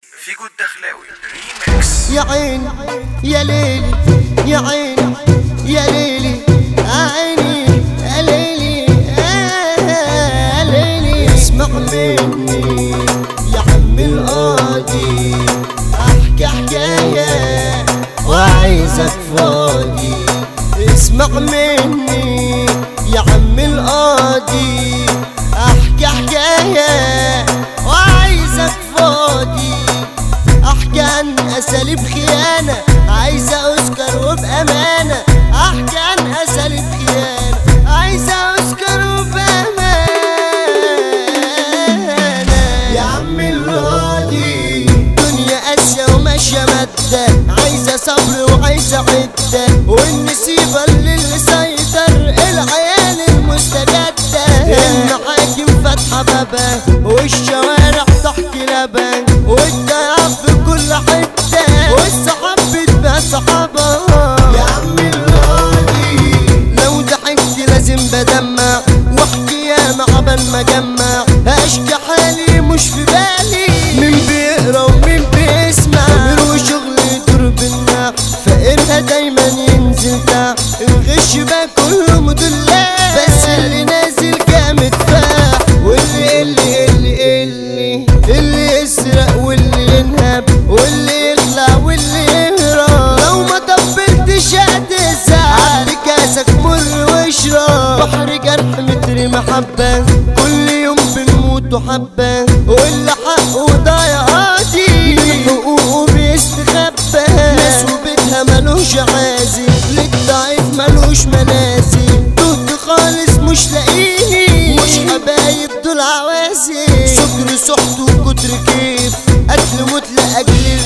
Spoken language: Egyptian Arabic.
فيجو الدخلاوي ريميكس يا عيني يا ليلي يا عيني يا ليلي عيني يا ليلي يا ليلي اسمع مني يا عم القاضي احكي حكاية وعايزك فاضي اسمع مني يا عم القاضي احكي حكاية وعايزك فاضي احكي عن اساليب خيانه عايزه اوسكار وبامانه احكي عن اساليب خيانه عايزه اوسكار وبامانه يا عم الراضي دنيا قاسيه وماشيه ماده عايزه صبر وعايزه عده والنسيبه اللي سيطر العيال المستجده المحاكم فاتحه بابها والشوارع تحكي لبن والضياع في كل حته والصحاب بتبقى صحابها يا عم الراضي لو ضحكت لازم بدمع واحكي يا قبل ما اجمع اشكي حالي مش في بالي مين بيقرا ومين بيسمع غير شغل يدور بالنار فقرها دايما ينزل تحت الغش بقى كله مدلع بس اللي نازل جامد فاح واللي اللي اللي اللي اللي يسرق واللي ينهب واللي يخلع واللي يهرب لو ما طبلتش هتزعل بكاسك مر واشرب بحر جرح متر محبة كل يوم بنموت حبة واللي حقه ضايع قاضي من حقوقه بيستخبى ناس وبيتها ملوش عازي للضعيف ملوش منازل تهت خالص مش لاقيني مش حبايب دول عوازي سكر سحت وكتر كيف قتل موت لاجل